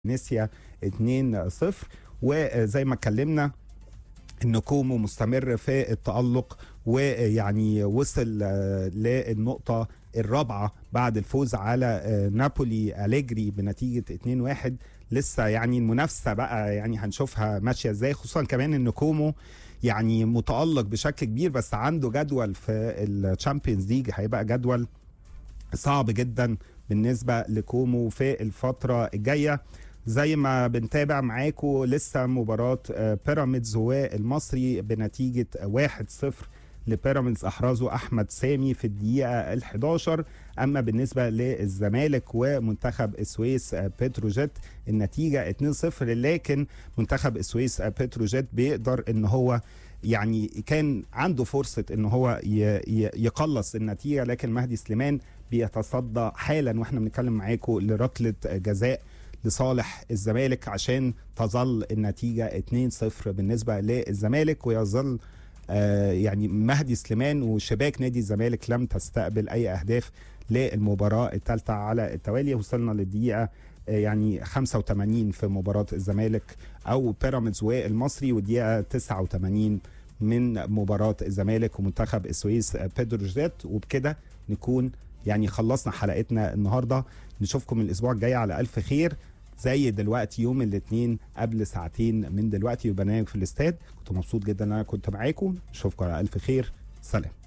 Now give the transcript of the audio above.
نسيا 2-0 وزي ما اتكلمنا ان كومو مستمر في التألق ويعني وصل آه، للنقطة الرابعة بعد الفوز على آه، نابولي أليجري بنتيجة 2-1 لسه يعني المنافسة بقى يعني هنشوفها ماشية ازاي خصوصا كمان ان كومو يعني متألق بشكل كبير بس عنده جدول في الشامبيونز ليج هيبقى جدول صعب جدا بالنسبة لكومو في الفترة الجاية زي ما بنتابع معاكم لسه مباراة آه، بيراميدز والمصري بنتيجة 1-0 لبيراميدز احرزه احمد سامي في الدقيقه ال 11 اما بالنسبه للزمالك ومنتخب السويس آه، بتروجيت النتيجه 2-0 لكن منتخب السويس آه، بتروجيت بيقدر ان هو يعني كان عنده فرصه ان هو ي- ي- يقلص النتيجه لكن مهدي سليمان بيتصدى حالا واحنا بنتكلم معاكم لركله جزاء لصالح الزمالك عشان تظل النتيجه 2-0 بالنسبه للزمالك ويظل آه، يعني مهدي سليمان وشباك نادي الزمالك لم تستقبل اي اهداف للمباراه الثالثه على التوالي وصلنا للدقيقه آه، يعني 85 في مباراه الزمالك او بيراميدز والمصري والدقيقه 89 من مباراه الزمالك ومنتخب السويس آه، بيدروجيت وبكده نكون يعني خلصنا حلقتنا النهارده نشوفكم الاسبوع الجاي على الف خير زي دلوقتي يوم الاثنين قبل ساعتين من دلوقتي وبرنامج في الاستاد كنت مبسوط جدا ان انا كنت معاكم اشوفكم على الف خير سلام